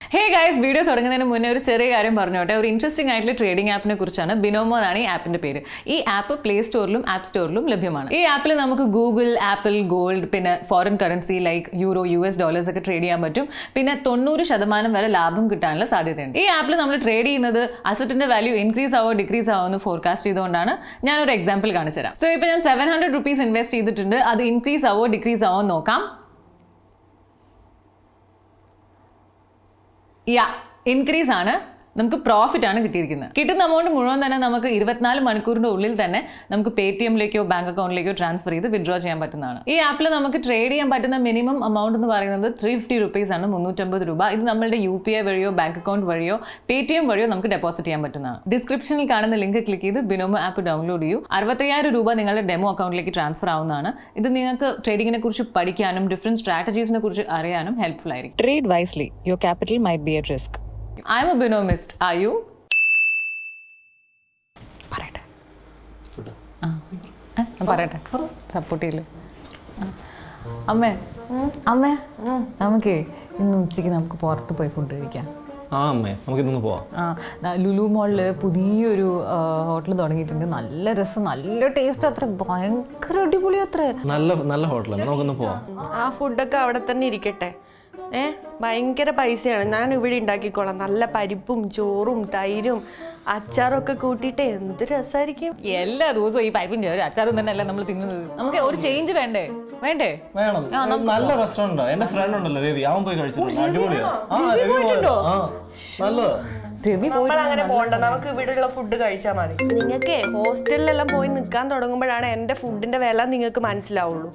Hey guys video തുടങ്ങുന്നതിന് മുന്നേ ഒരു ചെറിയ കാര്യം പറഞ്ഞോട്ടെ ഒരു ഇൻട്രസ്റ്റിംഗ് ആയിട്ടുള്ള ട്രേഡിംഗ് ആപ്പിനെ കുറിച്ചാണ് ബിനോമോ എന്നാണ് ഈ ആപ്പിന്റെ പേര് ഈ ആപ്പ് പ്ലേ സ്റ്റോറിലും ആപ്പ് സ്റ്റോറിലും ലഭ്യമാണ് ഈ ആപ്പിൽ നമുക്ക് ഗൂഗിൾ ആപ്പിൾ ഗോൾഡ് പിന്നെ foreign currency like euro U S dollars ഒക്കെ ട്രേഡ് ചെയ്യാൻ പറ്റും പിന്നെ തൊണ്ണൂറ് ശതമാനം വരെ ലാഭം കിട്ടാനുള്ള സാധ്യതയുണ്ട് ഈ ആപ്പിൽ നമ്മൾ ട്രേഡ് ചെയ്യുന്നത് അസറ്റിന്റെ വാല്യൂ ഇൻക്രീസ് ആവോ ഡിക്രീസ് ആവോ എന്ന് ഫോർകാസ്റ്റ് ചെയ്തുകൊണ്ടാണ് ഞാനൊരു എക്സാമ്പിൾ കാണിച്ചു തരാം സോ ഇപ്പോൾ ഞാൻ സെവൻ ഹൺഡ്രഡ് റുപ്പീസ് ഇൻവെസ്റ്റ് ചെയ്തിട്ടുണ്ട് അത് ഇൻക്രീസ് ആവോ ഡിക്രീസ് ആവോ എന്ന് നോക്കാം യാ ഇൻക്രീസ് ആണ് നമുക്ക് പ്രോഫിറ്റ് ആണ് കിട്ടിയിരിക്കുന്നത് കിട്ടുന്ന എമൗണ്ട് മുഴുവൻ തന്നെ നമുക്ക് ഇരുപത്തിനാല് മണിക്കൂറിന്റെ ഉള്ളിൽ തന്നെ നമുക്ക് പേ ടി എമ്മിലേക്കോ ബാങ്ക് അക്കൗണ്ടിലേക്കോ ട്രാൻസ്ഫർ ചെയ്ത് വിഡ്രോ ചെയ്യാൻ പറ്റുന്നതാണ് ഈ ആപ്പിൽ നമുക്ക് ട്രേഡ് ചെയ്യാൻ പറ്റുന്ന മിനിമം എമൗണ്ട് എന്ന് പറയുന്നത് ത്രീ ഫിഫ്റ്റി റുപ്പീസ് ആണ് മുന്നൂറ്റമ്പത് രൂപ ഇത് നമ്മളുടെ യു പി ഐ വഴിയോ ബാങ്ക് അക്കൗണ്ട് വഴിയോ പേ ടി എം വഴിയോ നമുക്ക് ഡെപ്പോസിറ്റ് ചെയ്യാൻ പറ്റുന്നതാണ് ഡിസ്ക്രിപ്ഷനിൽ കാണുന്ന ലിങ്ക് ക്ലിക്ക് ചെയ്ത് ബിനോമോ ആപ്പ് ഡൗൺലോഡ് ചെയ്യൂ അറുപത്തയ്യായിരം രൂപ നിങ്ങളുടെ ഡെമോ അക്കൗണ്ടിലേക്ക് ട്രാൻസ്ഫർ ആവുന്നതാണ് ഇത് നിങ്ങൾക്ക് ട്രേഡിങ്ങിനെ കുറിച്ച് പഠിക്കാനും ഡിഫറെന്റ് സ്ട്രാറ്റജീസിനെ കുറിച്ച് അറിയാനും ഹെൽപ്ഫുൾ ആയിരിക്കും trade wisely your capital might be at risk I'm a ബിനോമിസ്റ്റ് ആർ യു പറയട്ടെ ആ ഏ, ഞാൻ പറയട്ടെ സപ്പോർട്ട് ചെയ്യില്ലേ ആ. അമ്മേ അമ്മേ നമുക്കേ ഇന്ന് ഉച്ചയ്ക്ക് നമുക്ക് പുറത്ത് പോയി ഫുഡ് കഴിക്കാം ആ അമ്മേ നമുക്ക് ഇതൊന്ന് പോവാം ആ ന- ലുലു മോളിൽ പുതിയൊരു ഹോട്ടൽ തുടങ്ങിയിട്ടുണ്ട് നല്ല രസം നല്ല ടേസ്റ്റ് അത്ര ഭയങ്കര അടിപൊളി അത്ര നല്ല നല്ല ഹോട്ടലാണ് നമുക്കൊന്ന് പോവാം ആ ഫുഡൊക്കെ അവിടെ തന്നെ ഇരിക്കട്ടെ ഏ ഭയങ്കര പൈസയാണ് ഞാൻ ഇവിടെ ഉണ്ടാക്കിക്കോളാം നല്ല പരിപ്പും ചോറും തൈരും അച്ചാറും ഒക്കെ കൂട്ടിയിട്ട് എന്ത് രസമായിരിക്കും എല്ലാ ദിവസവും ഈ പൈപ്പും ചേരും അച്ചാറും തന്നെ അല്ല നമ്മൾ തിന്നുന്നത് നമുക്ക് ഒരു ചേഞ്ച് വേണ്ടേ വേണ്ടേ വേണം ഇത് നല്ല റെസ്റ്റോറൻറ്റാ എന്റെ ഫ്രണ്ട് ഉണ്ടല്ലോ രവി അവൻ പോയി കഴിച്ചിട്ടുണ്ട് അടിപൊളിയാ ആ രവി പോയതാ. ആ നല്ലതാ രവി നമ്മൾ അങ്ങനെ പോണ്ട നമുക്ക് ഇവിടെയുള്ള ഫുഡ് കഴിച്ചാൽ മതി നിങ്ങൾക്ക് ഹോസ്റ്റലിലെല്ലാം പോയി നിൽക്കാൻ തുടങ്ങുമ്പോഴാണ് എൻ്റെ ഫുഡിന്റെ വില നിങ്ങൾക്ക് മനസ്സിലാവുള്ളൂ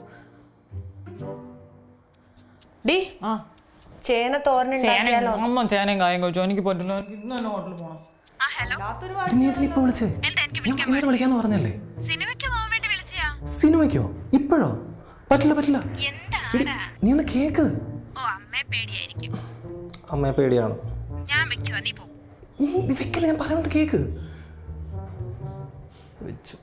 ഡി ആ ചേന തോരൻ ഉണ്ടാക്കിയാലോ അമ്മ ചേനയും കായം കഴിച്ചോ എനിക്ക് പറ്റുന്ന ഇന്ന് തന്നെ ഹോട്ടലിൽ പോകണം നീ ഇതിന് ഇപ്പൊ വിളിച്ചേ ഞാൻ നേരെ വിളിക്കാന്ന് പറഞ്ഞല്ലേ സിനിമയ്ക്ക് പോകാൻ വേണ്ടി വിളിച്ചയാ സിനിമയ്ക്കോ ഇപ്പോഴോ പറ്റില്ല പറ്റില്ല എടി, നീ ഒന്ന് കേക്ക് ഓ അമ്മയെ പേടിയായിരിക്കും അമ്മയെ പേടിയാണ് ഞാൻ വെക്കുവാ നീ പോ നീ നീ വെക്കല്ലേ ഞാൻ പറയുന്നത് കേക്ക് വെച്ചു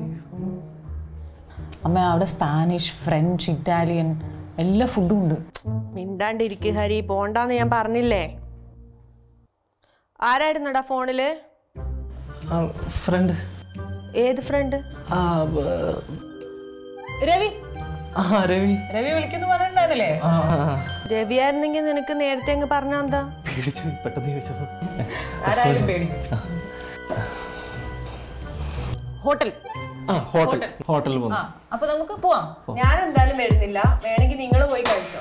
അമ്മ അവിടെ സ്പാനിഷ് ഫ്രഞ്ച് ഇറ്റാലിയൻ എല്ലാ ഫുഡും ഉണ്ട് മിണ്ടാണ്ടിരിക്കുക ഹരി പോണ്ടാന്ന് ഞാൻ പറഞ്ഞില്ലേ ആരായിരുന്നടാ ഫോണില് ആ ഫ്രണ്ട് ഏത് ഫ്രണ്ട് ആ ബ- രവി ആ രവി രവി വിളിക്കുന്നു പറഞ്ഞിട്ടുണ്ടായിരുന്നില്ലേ ആ ആ, ആ. രവിയായിരുന്നെങ്കിൽ നിനക്ക് നേരത്തെ അങ്ങ് പറഞ്ഞാ എന്താ പേടിച്ചു പോയി, പെട്ടെന്ന് ചോദിച്ചപ്പോ ആരായാലും പേടി ഹോട്ടൽ ആ ഹോട്ടൽ ഹോട്ടലിൽ പോന്നു ആ അപ്പൊ നമുക്ക് പോവാം ഞാൻ എന്തായാലും വരുന്നില്ല വേണമെങ്കിൽ നിങ്ങൾ പോയി കഴിച്ചോ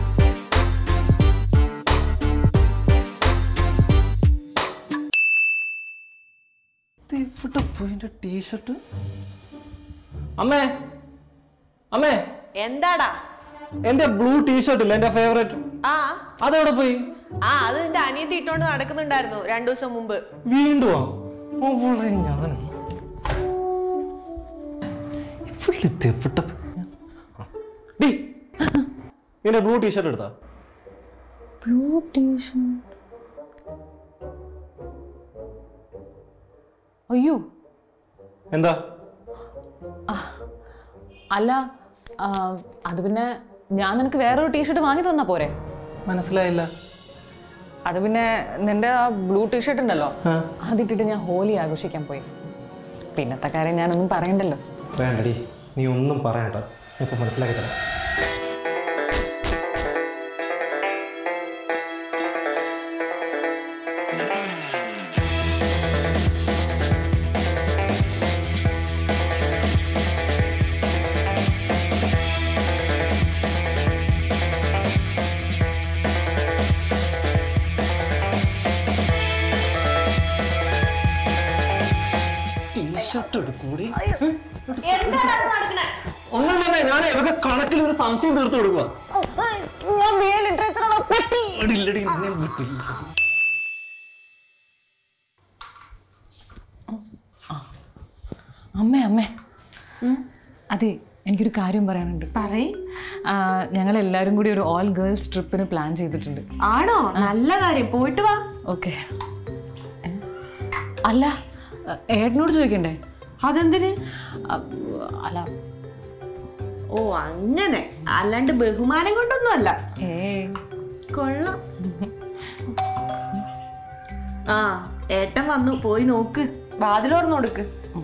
ഇവിടെ പോയി എൻ്റെ ടീഷർട്ട് അമ്മേ അമ്മേ എന്താടാ എന്റെ ബ്ലൂ ടീഷർട്ട് ഇല്ല എന്റെ ഫേവറേറ്റ് ആ അതെവിടെ പോയി ആ അത് നിന്റെ അനിയത്തി ഇട്ടോണ്ട് നടക്കുന്നുണ്ടായിരുന്നു രണ്ടു ദിവസം മുമ്പ് വീണ്ടും അവളെ ഞാൻ ഇവിടുത്തെ എവിടെ ഡി എന്റെ ബ്ലൂ ടീഷർട്ട് എടുത്താ ബ്ലൂ ടീഷർട്ട് അയ്യോ എന്താ അല്ല ആ, അത് പിന്നെ ഞാൻ നിനക്ക് വേറൊരു ടീഷർട്ട് വാങ്ങി തന്നാ പോരെ മനസ്സിലായില്ല അത് പിന്നെ നിന്റെ ആ ബ്ലൂ ടീഷർട്ട് ഉണ്ടല്ലോ ആ. അതിട്ടിട്ട് ഞാൻ ഹോലി ആഘോഷിക്കാൻ പോയി പിന്നത്തെ കാര്യം ഞാനൊന്നും പറയണ്ടല്ലോ വേണ്ടടി നീ ഒന്നും പറയണ്ട ഞാൻ ഇപ്പൊ മനസ്സിലാക്കി തരാം ടീഷർട്ട് എടുക്കൂടി ഒന്നും തന്നെ ഞാൻ ഇവർക്ക് കണക്കിൽ ഒരു സംശയം തീർത്തു കൊടുക്കുക ഇല്ലടി, നിന്നെ വിട്ടില്ല. അമ്മേ അമ്മേ അതെ എനിക്കൊരു കാര്യം പറയാനുണ്ട് പറയ് ഞങ്ങൾ എല്ലാവരും കൂടി ഒരു ഓൾ ഗേൾസ് ട്രിപ്പിന് പ്ലാൻ ചെയ്തിട്ടുണ്ട് ആണോ നല്ല കാര്യം പോയിട്ട് വാ ഓക്കെ അല്ല ഏട്ടനോട് ചോദിക്കണ്ടേ അതെന്തിന് അ- അല്ല ഓ അങ്ങനെ അല്ലാണ്ട് ബഹുമാനം കൊണ്ടൊന്നും അല്ല ഏ കൊള്ളാം ആ ഏട്ടൻ വന്നു പോയി നോക്ക് വാതിലോർന്ന് കൊടുക്ക്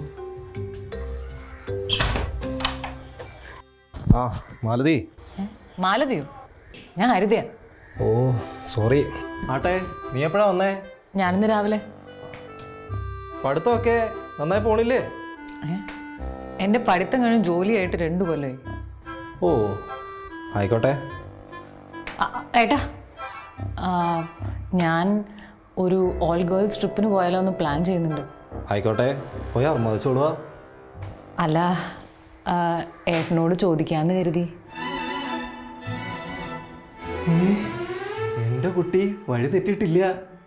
ആ മാലതി ഏ? മാലതിയോ ഞാൻ ഹരിതയാ ഓ സോറി ആട്ടെ നീ എപ്പോഴാ വന്നേ ഞാനിന്ന് രാവിലെ പഠിത്തമൊക്കെ നന്നായി പോണില്ലേ ഏ? എൻ്റെ പഠിത്തം കഴിഞ്ഞ് ജോലിയായിട്ട് രണ്ട് കൊല്ലമായി ഓ ആയിക്കോട്ടെ ആ, ആ, ഏട്ടാ ആ, ഞാൻ ഒരു ഓൾ ഗേൾസ് ട്രിപ്പിന് പോയാലോ എന്ന് പ്ലാൻ ചെയ്യുന്നുണ്ട് ആയിക്കോട്ടെ പോയി അർമ്മതിച്ചോളുക അല്ല ആ, ഏട്ടനോട് ചോദിക്കാന്ന് കരുതി എൻ്റെ കുട്ടി വഴി തെറ്റിട്ടില്ല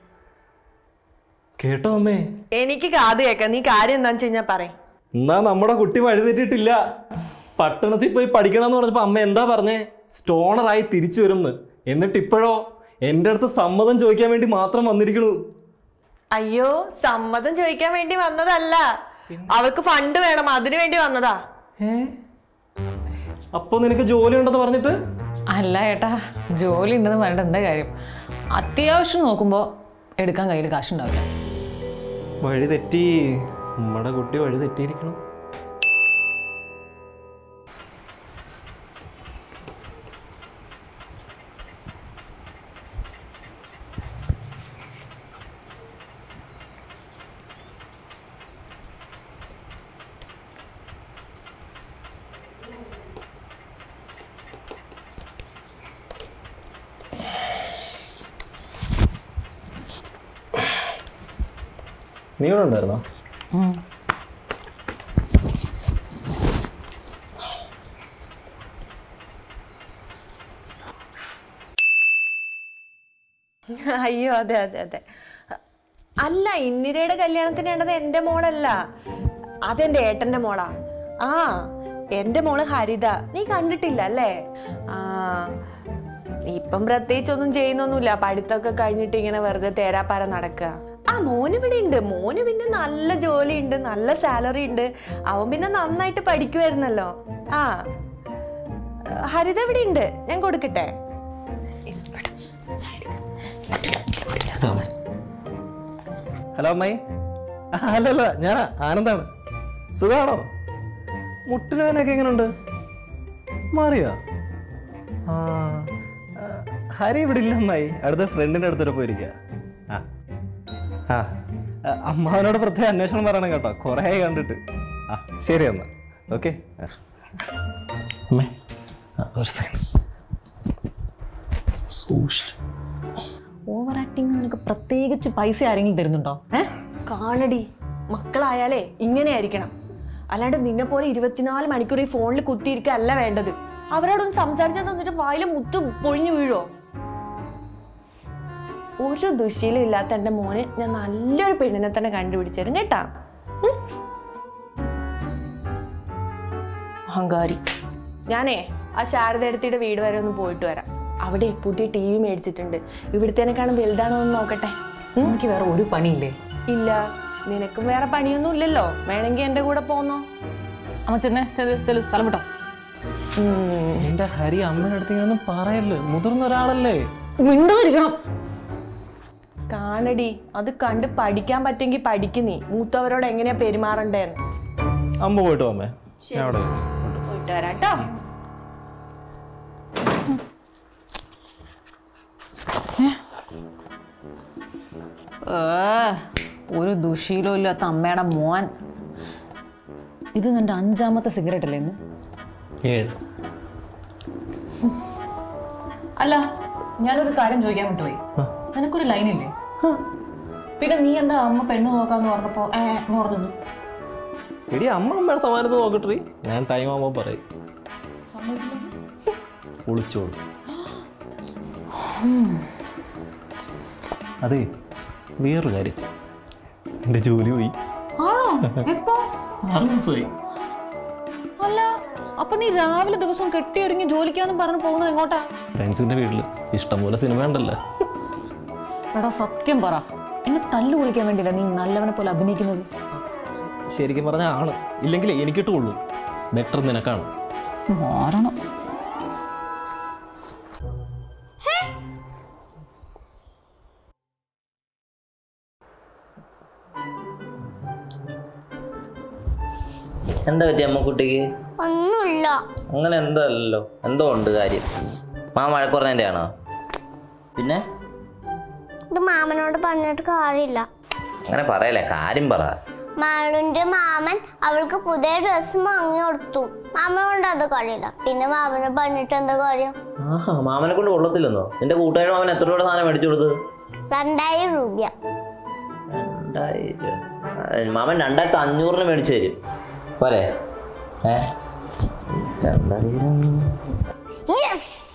കേട്ടോ അമ്മേ എനിക്ക് കാത് കേൾക്കാം നീ കാര്യം എന്താന്ന് വെച്ച് കഴിഞ്ഞാൽ പറയും എന്നാ നമ്മുടെ കുട്ടി വഴി തെറ്റിട്ടില്ല പട്ടണത്തിൽ പോയി പഠിക്കണമെന്ന് പറഞ്ഞപ്പോ അമ്മ എന്താ പറഞ്ഞേ സ്റ്റോണറായി തിരിച്ചു വരുമെന്ന് എന്നിട്ട് ഇപ്പോഴോ എൻ്റെ അടുത്ത് സമ്മതം ചോദിക്കാൻ വേണ്ടി മാത്രം വന്നിരിക്കണു അയ്യോ സമ്മതം ചോദിക്കാൻ വേണ്ടി വന്നതല്ല അവൾക്ക് ഫണ്ട് വേണം അതിനു വേണ്ടി വന്നതാ ഏ അപ്പൊ നിനക്ക് ജോലി ഉണ്ടെന്ന് പറഞ്ഞിട്ട് അല്ല ഏട്ടാ ജോലി ഉണ്ടെന്ന് പറഞ്ഞിട്ട് എന്താ കാര്യം അത്യാവശ്യം നോക്കുമ്പോൾ എടുക്കാൻ കയ്യിൽ കാശുണ്ടാവില്ല വഴി തെറ്റി നമ്മുടെ കുട്ടി വഴി തെറ്റിയിരിക്കണം നീ ഇവിടെ ഉണ്ടായിരുന്നോ അയ്യോ അതെ അതെ അതെ അല്ല ഇന്ദിരയുടെ കല്യാണത്തിന് വേണ്ടത് എൻ്റെ മോളല്ല അതെന്റെ ഏട്ടന്റെ മോളാ ആ എൻ്റെ മോള് ഹരിത നീ കണ്ടിട്ടില്ല അല്ലേ ആ ഇപ്പം പ്രത്യേകിച്ചൊന്നും ചെയ്യുന്നൊന്നുമില്ല പഠിത്തമൊക്കെ കഴിഞ്ഞിട്ട് ഇങ്ങനെ വെറുതെ തേരാപ്പാര നടക്കുക ആ മോന് ഇവിടെ ഉണ്ട് മോന് പിന്നെ നല്ല ജോലി ഉണ്ട് നല്ല സാലറി ഉണ്ട് അവൻ പിന്നെ നന്നായിട്ട് പഠിക്കുമായിരുന്നല്ലോ ആ ഹരിത ഇവിടെ ഉണ്ട് ഞാൻ കൊടുക്കട്ടെ ഹലോ അമ്മായി ആ, അല്ലല്ല ഞാനാ ആനന്ദാണ് സുഖാണോ മുട്ടിനൊക്കെ എങ്ങനെയുണ്ട് മാറിയോ ആ ആ, ഹരി ഇവിടെ ഇല്ല അമ്മായി അടുത്ത ഫ്രണ്ടിൻ്റെ അടുത്തൊരു പോയിരിക്കുക ആ ആ ആ, അമ്മാവനോട് പ്രത്യേക അന്വേഷണം പറയണം കേട്ടോ കുറേ കണ്ടിട്ട് ആ ശരി എന്നാ ഓക്കെ അമ്മേ ആ, ഒരു സെക്കൻഡ് സൂക്ഷിച്ചു ഓവർ ആക്ടിങ് നിനക്ക് പ്രത്യേകിച്ച് പൈസ ആരെങ്കിലും തരുന്നുണ്ടോ ഏ കാണടി മക്കളായാലേ ഇങ്ങനെ ആയിരിക്കണം അല്ലാണ്ട് നിന്നെ പോലെ ഇരുപത്തിനാല് മണിക്കൂർ ഈ ഫോണിൽ കുത്തിയിരിക്കുക അല്ല വേണ്ടത് അവരോടൊന്ന് സംസാരിച്ചാൽ തന്നിട്ട് വായില് മുത്ത് പൊഴിഞ്ഞു വീഴോ ഒരു ദുശീലം ഇല്ലാത്ത എൻ്റെ മോന് ഞാൻ നല്ലൊരു പെണ്ണിനെ തന്നെ കണ്ടുപിടിച്ചു തരും കേട്ടാ ഉം? അഹങ്കാരി ഞാനേ ആ ശാരദയെടുത്തിയുടെ വീട് വരെ ഒന്ന് പോയിട്ട് വരാം അവിടെ പുതിയ ടി വി മേടിച്ചിട്ടുണ്ട് ഇവിടുത്തേനെക്കാളും വലുതാണോ എന്ന് നോക്കട്ടെ എനിക്ക് വേറെ ഒരു പണിയില്ലേ ഇല്ല നിനക്കും വേറെ പണിയൊന്നും ഇല്ലല്ലോ വേണമെങ്കിൽ എൻ്റെ കൂടെ പോന്നോ അമ്മ ചെന്നേ ചെല്ലു ചെല്ലു സ്ഥലം വിട്ടോ എന്റെ ഹരി അമ്മയുടെ അടുത്ത് ഇങ്ങനൊന്നും പറയല്ലേ മുതിർന്ന ഒരാളല്ലേ മിണ്ടാതിരിക്കണം കാണടി അത് കണ്ട് പഠിക്കാൻ പറ്റുമെങ്കിൽ പഠിക്ക് നീ മൂത്തവരോട് എങ്ങനെയാ പെരുമാറണ്ടേന്ന് അമ്മ പോയിട്ട് അമ്മേ ഞാൻ അവിടെ വരാം. പോയിട്ട് വരാം കേട്ടോ ഏ, ഒരു ദുശീലവും ഇല്ലാത്ത അമ്മയുടെ മോൻ ഇത് നിന്റെ അഞ്ചാമത്തെ സിഗരറ്റ് അല്ലേ ഇന്ന് ഏഴ് അല്ല ഞാനൊരു കാര്യം ചോദിക്കാൻ വിട്ടുപോയി നിനക്കൊരു ലൈനില്ലേ പിന്നെ നീ എന്താ അമ്മ പെണ്ണ് നോക്കാന്ന് പറഞ്ഞപ്പോ ഏ എന്ന് പറഞ്ഞത് എടി അമ്മ അമ്മയുടെ സമാനത്ത് നോക്കട്ടെ ഞാൻ ടൈം ആകുമ്പോൾ പറയും ഒളിച്ചോളൂ അതെ വേറൊരു കാര്യം എൻ്റെ ജോലി പോയി ആണോ എപ്പോ ആറ് മാസമായി അല്ല അപ്പൊ നീ രാവിലെ ദിവസം കെട്ടിയൊരുങ്ങി ജോലിക്കാന്ന് പറഞ്ഞു പോകുന്നത് എങ്ങോട്ടാ ഫ്രണ്ട്സിൻ്റെ വീട്ടിൽ ഇഷ്ടംപോലെ സിനിമ ഉണ്ടല്ലോ എടാ സത്യം പറ എന്നെ തല്ലു കുളിക്കാൻ വേണ്ടിയില്ല നീ നല്ലവനെ പോലെ അഭിനയിക്കുന്നത് ശരിക്കും പറഞ്ഞാൽ ആണ് ഇല്ലെങ്കിൽ എനിക്കിട്ടുള്ളൂ ബെറ്റർ നിനക്കാണ് മാറണം എന്താ പറ്റി അമ്മക്കുട്ടിക്ക് ഒന്നുമില്ല അങ്ങനെ എന്തോ അല്ലല്ലോ എന്തോ ഉണ്ട് കാര്യം മാമ വഴക്കുറഞ്ഞതിൻ്റെ ആണോ പിന്നെ ഇത് മാമനോട് പറഞ്ഞിട്ട് കാര്യമില്ല അങ്ങനെ പറയല്ലേ കാര്യം പറ മാളുന്റെ മാമൻ അവൾക്ക് പുതിയ ഡ്രസ്സ് വാങ്ങി കൊടുത്തു മാമനോട് അത് കഴിയില്ല പിന്നെ മാമനെ പറഞ്ഞിട്ട് എന്താ കാര്യം ആഹാ മാമനെ കൊണ്ട് കൊള്ളത്തില്ലെന്നോ നിന്റെ കൂട്ടുകാരി മാമൻ എത്ര രൂപയുടെ സാധനം മേടിച്ചു കൊടുത്തത് രണ്ടായിരം രൂപ രണ്ടായിരം ആ, മാമൻ രണ്ടായിരത്തി അഞ്ഞൂറിന് മേടിച്ചു തരും പോരെ ഏ രണ്ടായിരം യെസ്